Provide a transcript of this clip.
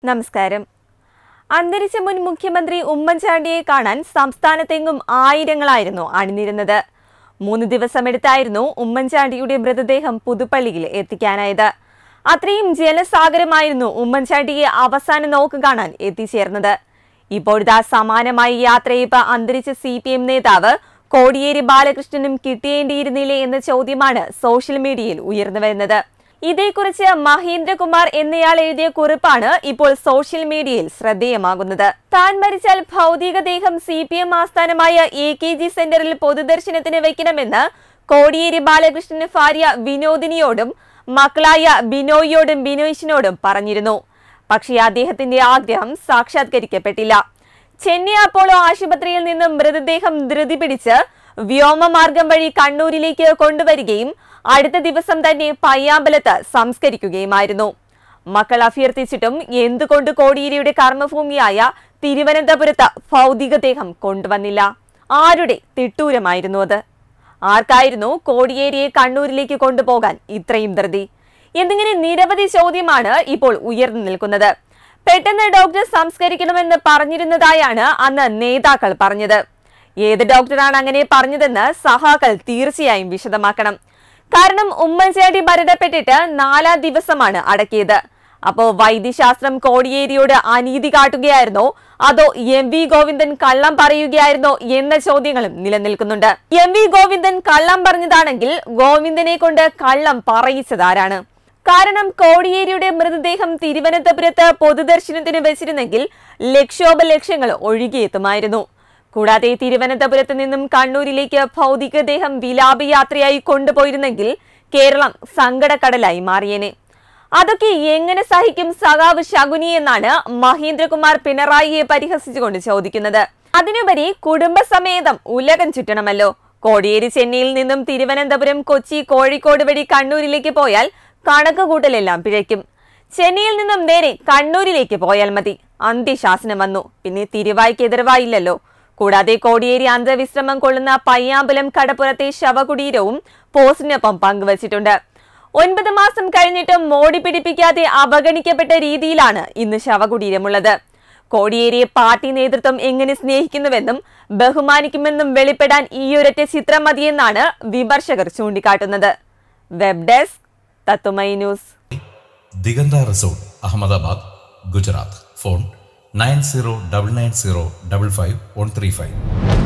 നമസ്കാരം അന്തരിച്ച മുൻ മുഖ്യമന്ത്രി ഉമ്മൻചാണ്ടിയെ കാണാൻ സംസ്ഥാനത്തെങ്ങും ആയിരങ്ങളായിരുന്നു അണിനിരുന്നത് മൂന്ന് ദിവസമെടുത്തായിരുന്നു ഉമ്മൻചാണ്ടിയുടെ മൃതദേഹം പുതുപ്പള്ളിയിൽ എത്തിക്കാനായത് അത്രയും ജലസാഗരമായിരുന്നു ഉമ്മൻചാണ്ടിയെ അവസാന നോക്ക് കാണാൻ എത്തിച്ചേർന്നത് ഇപ്പോഴത്തെ സമാനമായ യാത്രയപ്പ് അന്തരിച്ച സി പി എം നേതാവ് കോടിയേരി ബാലകൃഷ്ണനും കിട്ടേണ്ടിയിരുന്നില്ലേ എന്ന ചോദ്യമാണ് സോഷ്യൽ മീഡിയയിൽ ഉയർന്നു വരുന്നത് ഇതേക്കുറിച്ച് മഹേന്ദ്രകുമാർ എന്നയാൾ എഴുതിയ കുറിപ്പാണ് ഇപ്പോൾ സോഷ്യൽ മീഡിയയിൽ ശ്രദ്ധേയമാകുന്നത് താൻ മരിച്ചാൽ ഭൗതികദേഹം സി പി എം ആസ്ഥാനമായ എ കെ ജി സെന്ററിൽ പൊതുദർശനത്തിന് വെക്കണമെന്ന് കോടിയേരി ബാലകൃഷ്ണന് ഭാര്യ വിനോദിനിയോടും മക്കളായ ബിനോയിയോടും ബിനോയിഷിനോടും പറഞ്ഞിരുന്നു പക്ഷേ അദ്ദേഹത്തിന്റെ ആഗ്രഹം സാക്ഷാത്കരിക്കപ്പെട്ടില്ല ചെന്നൈ അപ്പോളോ ആശുപത്രിയിൽ നിന്നും മൃതദേഹം ധൃതി പിടിച്ച് വ്യോമമാർഗം വഴി കണ്ണൂരിലേക്ക് കൊണ്ടുവരികയും അടുത്ത ദിവസം തന്നെ പയ്യാമ്പലത്ത് സംസ്കരിക്കുകയുമായിരുന്നു മക്കൾ അഭ്യർത്ഥിച്ചിട്ടും എന്തുകൊണ്ട് കോടിയേരിയുടെ കർമ്മഭൂമിയായ തിരുവനന്തപുരത്ത് ഭൗതികദേഹം കൊണ്ടുവന്നില്ല ആരുടെ തിട്ടൂരമായിരുന്നു അത് ആർക്കായിരുന്നു കോടിയേരിയെ കണ്ണൂരിലേക്ക് കൊണ്ടുപോകാൻ ഇത്രയും ധൃതി എന്നിങ്ങനെ നിരവധി ചോദ്യമാണ് ഇപ്പോൾ ഉയർന്നു നിൽക്കുന്നത് പെട്ടെന്ന് ഡോക്ടർ സംസ്കരിക്കണമെന്ന് പറഞ്ഞിരുന്നതായാണ് അന്ന് നേതാക്കൾ പറഞ്ഞത് ഏത് ഡോക്ടറാണ് അങ്ങനെ പറഞ്ഞതെന്ന് സഹാക്കൾ തീർച്ചയായും വിശദമാക്കണം കാരണം ഉമ്മൻചാണ്ടി മരണപ്പെട്ടിട്ട് നാലാം ദിവസമാണ് അടക്കിയത് അപ്പോ വൈദ്യശാസ്ത്രം കോടിയേരിയോട് അനീതി കാട്ടുകയായിരുന്നോ അതോ എം വി ഗോവിന്ദൻ കള്ളം പറയുകയായിരുന്നോ എന്ന ചോദ്യങ്ങളും നിലനിൽക്കുന്നുണ്ട് എം വി ഗോവിന്ദൻ കള്ളം പറഞ്ഞതാണെങ്കിൽ ഗോവിന്ദനെ കൊണ്ട് കള്ളം പറയിച്ചതാരാണ് കാരണം കോടിയേരിയുടെ മൃതദേഹം തിരുവനന്തപുരത്ത് പൊതുദർശനത്തിന് വെച്ചിരുന്നെങ്കിൽ ലക്ഷോപലക്ഷങ്ങൾ ഒഴുകിയെത്തുമായിരുന്നു കൂടാതെ തിരുവനന്തപുരത്ത് നിന്നും കണ്ണൂരിലേക്ക് ഭൗതികദേഹം വിലാപയാത്രയായി കൊണ്ടുപോയിരുന്നെങ്കിൽ കേരളം സങ്കടക്കടലായി മാറിയേനെ അതൊക്കെ എങ്ങനെ സഹിക്കും സഖാവ് ശകുനി എന്നാണ് മഹേന്ദ്രകുമാർ പിണറായിയെ പരിഹസിച്ചുകൊണ്ട് ചോദിക്കുന്നത് അതിനുപരി കുടുംബസമേതം ഉലകം ചുറ്റണമല്ലോ കോടിയേരി ചെന്നൈയിൽ നിന്നും തിരുവനന്തപുരം കൊച്ചി കോഴിക്കോട് വഴി കണ്ണൂരിലേക്ക് പോയാൽ കണക്ക് കൂട്ടലെല്ലാം പിഴയ്ക്കും ചെന്നൈയിൽ നിന്നും നേരെ കണ്ണൂരിലേക്ക് പോയാൽ മതി അന്ത്യശാസനം വന്നു പിന്നെ തിരുവായ്ക്ക് എതിർവായില്ലല്ലോ കൂടാതെ കോടിയേരി അന്തവിശ്രമം കൊള്ളുന്ന പയ്യാമ്പലം കടപ്പുറത്തെ ശവകുടീരവും പോസ്റ്റിനൊപ്പം പങ്കുവച്ചിട്ടുണ്ട് ഒൻപത് മാസം കഴിഞ്ഞിട്ടും മോടി പിടിപ്പിക്കാതെ അവഗണിക്കപ്പെട്ട രീതിയിലാണ് ഇന്ന് ശവകുടീരമുള്ളത് കോടിയേരിയെ പാർട്ടി നേതൃത്വം എങ്ങനെ സ്നേഹിക്കുന്നുവെന്നും ബഹുമാനിക്കുമെന്നും വെളിപ്പെടാൻ ഈയൊരൊറ്റ ചിത്രം മതിയെന്നാണ് വിമർശകർ ചൂണ്ടിക്കാട്ടുന്നത് വെബ് ഡെസ്ക് തത്തുമൈ news Diganta resort Ahmedabad Gujarat phone nine zero double nine zero double five one three five